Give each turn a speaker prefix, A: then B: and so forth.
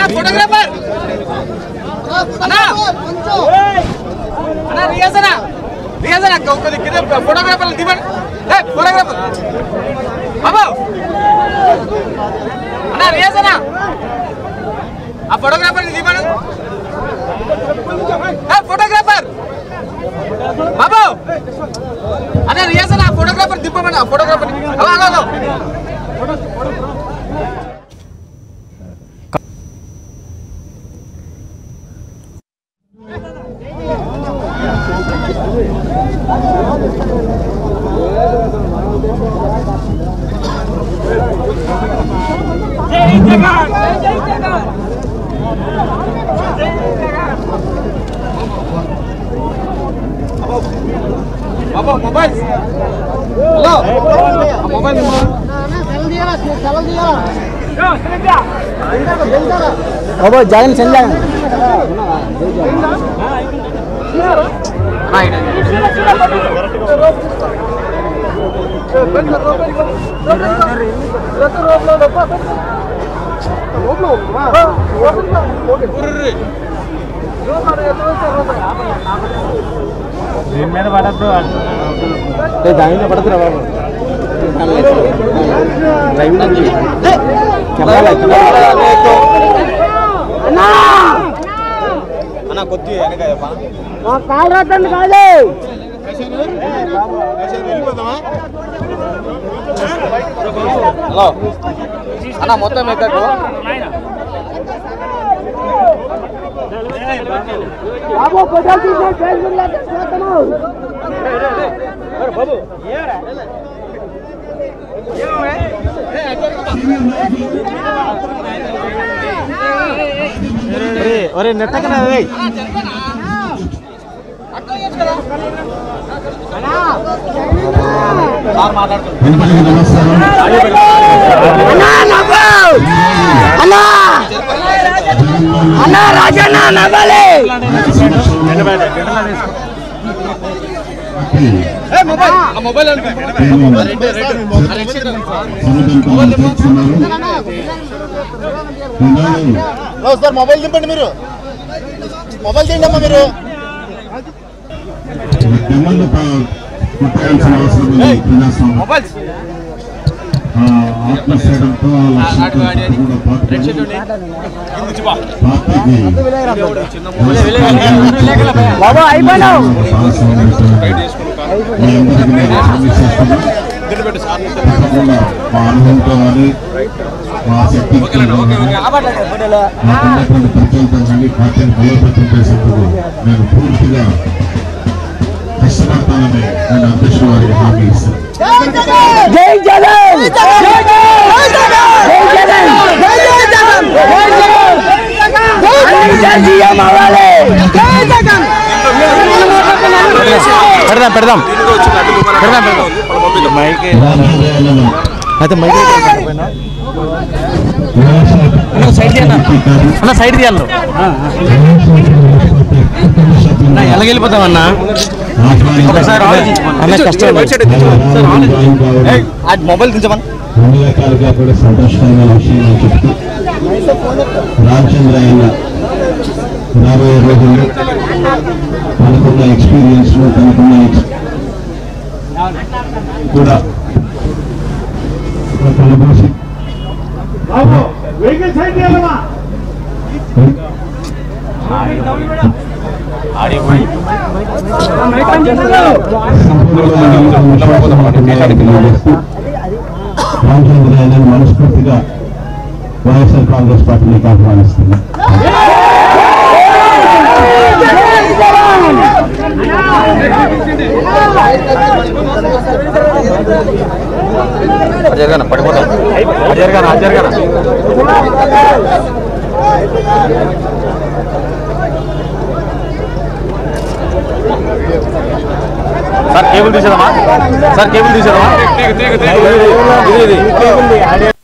A: Photographer అన్నా అన్నా రియాజ్ అన్నా రియాజ్ అన్నా కొద్ది కింద ఫోటోగ్రాఫర్ దివండి ఏ ఫోటోగ్రాఫర్ బాబు అన్నా రియాజ్ అన్నా ఆ ఫోటోగ్రాఫర్ దివండి ఏ ఫోటోగ్రాఫర్ బాబు అన్నా రియాజ్ అన్నా ఫోటోగ్రాఫర్ దిప్పమన్నా ఫోటోగ్రాఫర్ అలా అలా అలా బాబు మొబైల్ హలో ఆ మొబైల్
B: బాబు జగన్ చెందా
C: దీని మీద పడద్దు
B: దాని మీద పడుతురా బాబు డ్రైవింగ్ కెమెరా
A: అన్న కొద్ది వెనక
B: కాలు రాత్రండి కాదు
A: హలో అన్న మొత్తం ఎక్కకు
B: బాబు ఫోటోలు తీసి ఫేస్బుక్ లో చేస్తాను
C: ఒరే నెట్టకనా
A: సార్ మాట్లాడుతుంది
B: అన్నా నవ్వు అన్నా అన్నా రాజన్న నవ్వాలి
A: ఏ మొబైల్ ఆ మొబైల్ అనుకో
D: సార్ మొబైల్ దింపండి మీరు మొబైల్ తీయండి అమ్మా మీరు
E: దెమ్మలు కుట్టాల్సిన అవసరం లేదు ప్రజాస్వామ్యం
A: మొబైల్స్
E: ఆ, ఆత్మశయడంతో ఆ లక్ష్యంతో కూడా పార్టీకి
B: బాబు అయిపోయినావు
E: మా అనుభవంతో కానీ మా శక్తితో కానీ మాకున్నటువంటి పరిచయంతో కానీ పార్టీని బలోపేతం చేసేందుకు నేను పూర్తిగా కష్టపడతానని నేను అధ్యక్షుడు వారికి హామీ ఇస్తాను
B: జై జగన్ జై జగన్ జై జగన్ జై సీఎం అవ్వాలి జై జగన్
C: పెడదాం పెడదాం పెడదాం పెడదాం మైక్ అయితే మైక్ సైడ్ చేయండి అన్న సైడ్ తీయాలి అన్న ఎలాగెళ్ళిపోతామన్నా ఒకసారి ఆలోచించుకోండి. అన్న కష్టం
A: అది మొబైల్ దించమని
E: అన్ని రకాలుగా కూడా సంతోషకరమైన విషయాలు చెప్తూ రామచంద్రయ్య రాబోయే రోజుల్లో తనకున్న ఎక్స్పీరియన్స్ తనకున్న ex- కూడా తన భవిష్యత్ రామచంద్రయ్య మనస్ఫూర్తిగా వైఎస్ఆర్ కాంగ్రెస్ పార్టీలోకి ఆహ్వానిస్తున్నాం
A: జరగన పడిపోతాం జరగన జరగన సార్ కేబుల్ తీసేదమ్మా సార్ కేబుల్ తీసేదమ్మా ఇది ఇది